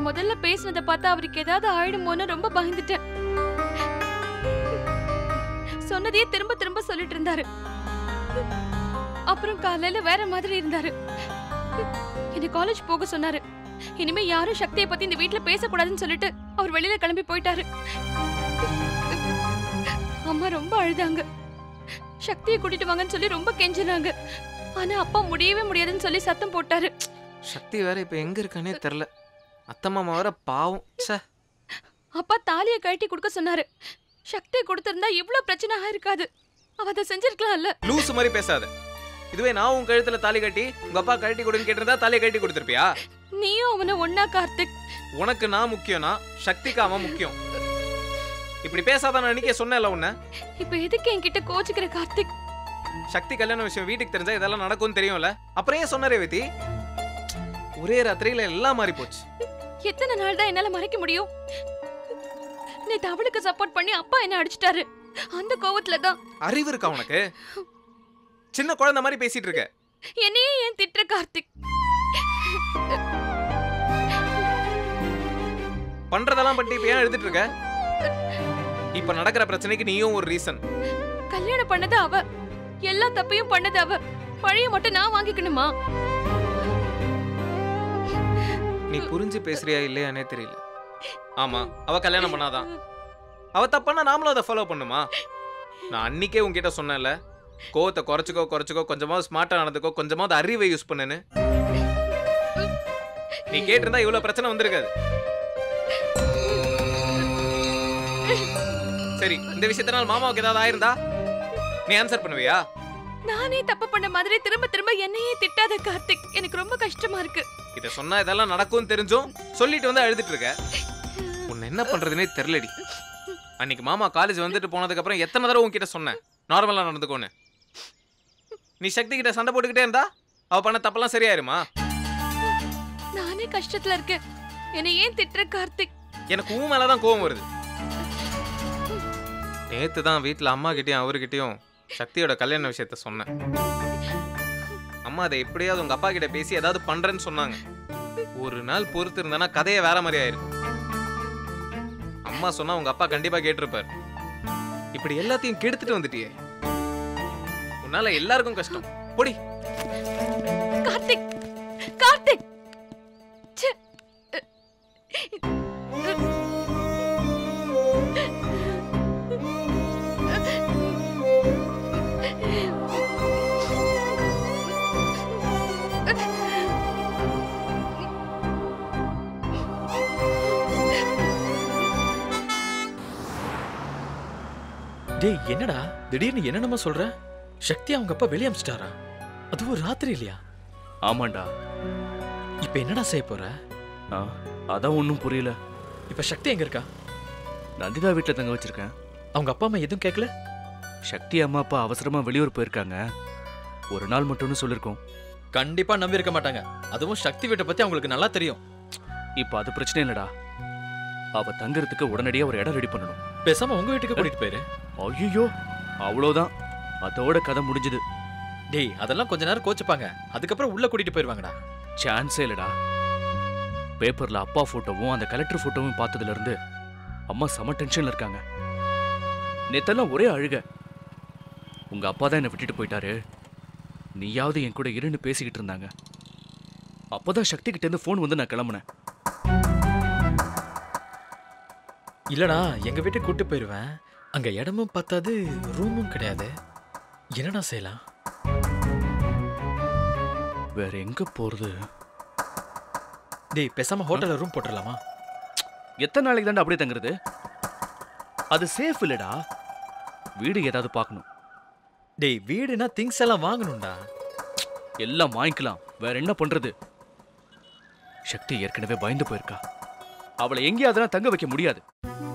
நான் முதல்ல பேசினதை பார்த்தா அவருக்கு ஏதாவது ஆயிடுமோன்னு ரொம்ப பயந்துட்டேன் சொன்னதையே திரும்ப திரும்ப சொல்லிட்டு இருந்தாரு அப்புறம் காலையில வேற மாதிரி இருந்தாரு என்னை காலேஜ் போக சொன்னாரு இனிமே யாரும் சக்தியை பத்தி இந்த வீட்ல பேசக்கூடாதுன்னு சொல்லிட்டு அவர் வெளியில கிளம்பி போயிட்டாரு அம்மா ரொம்ப அழுதாங்க சக்தியை கூட்டிட்டு வாங்கன்னு சொல்லி ரொம்ப கெஞ்சினாங்க ஆனா அப்பா முடியவே முடியாதுன்னு சொல்லி சத்தம் போட்டாரு சக்தி வேற இப்ப எங்க இருக்கானே தெரில அத்தை மாமா வேற பாவம் ச்சே அப்பா தாலியை கழட்டி கொடுக்க சொன்னாரு சக்தியை கொடுத்திருந்தா இவ்ளோ பிரச்சனை ஆயிருக்காது அவ அதை செஞ்சிருக்கலாம்ல லூஸ் மாதிரி பேசாத இதுவே நான் உன் கழுத்துல தாலி கட்டி உங்க அப்பா கழட்டி கொடுன்னு கேட்டிருந்தா தாலியை கழட்டி கொடுத்துருப்பியா நீயும் அவனை ஒன்னா கார்த்திக் உனக்கு நான் முக்கியம்னா சக்திக்கு அவன் முக்கியம் இப்படி பேசாத நான் அன்னைக்கே சொன்னேன்ல உன்ன இப்ப எதுக்கு என்கிட்ட கோச்சுக்கிற கார்த்திக் சக்தி கல்யாண விஷயம் வீட்டுக்கு தெரிஞ்சா இதெல்லாம் நடக்கும்னு தெரியும்ல அப்புறம் ஏன் சொன்னாரே வேதி ஒரே ராத்திரியில எல்லாம் மாறி போச்சு எத்தனை நாள் தான் என்னால மறைக்க முடியும் நேத்து அவளுக்கு சப்போர்ட் பண்ணி அப்பா என்ன அடிச்சிட்டாரு அந்த கோவத்துல தான் அறிவு இருக்கா உனக்கு சின்ன குழந்தை மாதிரி பேசிட்டு இருக்க என்னையே ஏன் திட்டுற கார்த்திக் பண்றதெல்லாம் பண்ணிட்டு இப்ப ஏன் எழுதிட்டு இருக்க இப்ப நடக்கிற பிரச்சனைக்கு நீயும் ஒரு ரீசன் கல்யாணம் பண்ணது அவ எல்லா தப்பையும் பண்ணது அவ பழைய மட்டும் நான் வாங்கிக்கணுமா நீ புரிஞ்சு பேசுறியா இல்லையானே தெரியல ஆமா அவ கல்யாணம் பண்ணாதான் அவ தப்பானா நாமளும் அதை ஃபாலோ பண்ணுமா நான் அன்னிக்கே உன்கிட்ட சொன்னேன்ல கோவத்தை குறைச்சிக்கோ குறைச்சிக்கோ கொஞ்சமாவது ஸ்மார்ட்டா நடந்துக்கோ கொஞ்சமாவது அறிவை யூஸ் பண்ணுன்னு நீ கேட்டிருந்தா இவ்வளவு பிரச்சனை வந்திருக்காது சரி இந்த விஷயத்தினால் மாமாவுக்கு ஏதாவது ஆயிருந்தா நீ ஆன்சர் பண்ணுவியா நானே தப்பு பண்ண மாதிரி திரும்ப திரும்ப என்னையே திட்டாத கார்த்திக் எனக்கு ரொம்ப கஷ்டமா இருக்கு இத சொன்னா இதெல்லாம் நடக்கும்னு தெரிஞ்சும் சொல்லிட்டு வந்து அழுதுட்டு இருக்க உன்னை என்ன பண்றதுனே தெரியலடி அன்னைக்கு மாமா காலேஜ் வந்துட்டு போனதுக்கு அப்புறம் எத்தனை தடவை உன்கிட்ட சொன்னேன் நார்மலா நடந்துக்கோன்னு நீ சக்தி கிட்ட சண்டை போட்டுக்கிட்டே இருந்தா அவ பண்ண தப்பெல்லாம் சரியாயிருமா நானே கஷ்டத்துல இருக்கேன் என்னை ஏன் திட்டுற கார்த்திக் எனக்கு உன் மேலதான் கோவம் வருது நேத்து தான் வீட்டுல அம்மா கிட்டயும் அவர்கிட்டயும் சக்தியோட கல்யாண விஷயத்த சொன்னேன் அம்மா அதை எப்படியாவது உங்க அப்பா கிட்ட பேசி ஏதாவது பண்றேன்னு சொன்னாங்க ஒரு நாள் பொறுத்து இருந்தனா கதையே வேற மாதிரி ஆயிருக்கும் அம்மா சொன்னா உங்க அப்பா கண்டிப்பா கேட்டிருப்பார் இப்படி எல்லாத்தையும் கெடுத்துட்டு வந்துட்டியே உன்னால எல்லாருக்கும் கஷ்டம் பொடி கார்த்திக் கார்த்திக் ச்சே. டேய் என்னடா திடீர்னு என்னென்னமோ சொல்ற சக்தி அவங்க அப்பா வெளியே அமிச்சிட்டாரா அதுவும் ராத்திரி இல்லையா ஆமாண்டா இப்ப என்னடா செய்ய போற ஆ அதான் ஒன்றும் புரியல இப்ப சக்தி எங்க இருக்கா நந்திதா வீட்டில் தங்க வச்சிருக்கேன் அவங்க அப்பா அம்மா எதுவும் கேட்கல சக்தி அம்மா அப்பா அவசரமா வெளியூர் போயிருக்காங்க ஒரு நாள் மட்டும்னு சொல்லியிருக்கோம் கண்டிப்பா நம்பி இருக்க மாட்டாங்க அதுவும் சக்தி வீட்டை பத்தி அவங்களுக்கு நல்லா தெரியும் இப்போ அது பிரச்சனை இல்லடா அவ தங்குறதுக்கு உடனடியாக ஒரு இடம் ரெடி பண்ணணும் பேசாம உங்க வீட்டுக்கு கூட்டிட்டு போயிரு ஐயோ அவ்வளோதான் அதோட கதை முடிஞ்சது டேய் அதெல்லாம் கொஞ்ச நேரம் கோச்சுப்பாங்க அதுக்கப்புறம் உள்ள கூட்டிட்டு போயிருவாங்கடா சான்ஸே இல்லடா பேப்பர்ல அப்பா போட்டோவும் அந்த கலெக்டர் போட்டோவும் பார்த்ததுல இருந்து அம்மா செம டென்ஷன்ல இருக்காங்க நேத்தெல்லாம் ஒரே அழுக உங்க அப்பா தான் என்னை விட்டுட்டு போயிட்டாரு நீயாவது என் கூட இருன்னு பேசிக்கிட்டு இருந்தாங்க அப்பதான் சக்தி கிட்ட இருந்து ஃபோன் வந்து நான் கிளம்புனேன் இல்லடா எங்க வீட்டுக்கு கூட்டிட்டு போயிருவேன் அங்க இடமும் பத்தாது ரூமும் கிடையாது என்னடா செய்யலாம் வேற எங்க போறது டேய் பேசாம ஹோட்டல்ல ரூம் போட்டுடலாமா எத்தனை நாளைக்கு தாண்டா அப்படியே தங்குறது அது சேஃப் இல்லடா வீடு ஏதாவது பார்க்கணும் டேய் வீடுனா திங்ஸ் எல்லாம் வாங்கணும்டா எல்லாம் வாங்கிக்கலாம் வேற என்ன பண்றது சக்தி ஏற்கனவே பயந்து போயிருக்கா அவளை எங்கேயாவது தங்க வைக்க முடியாது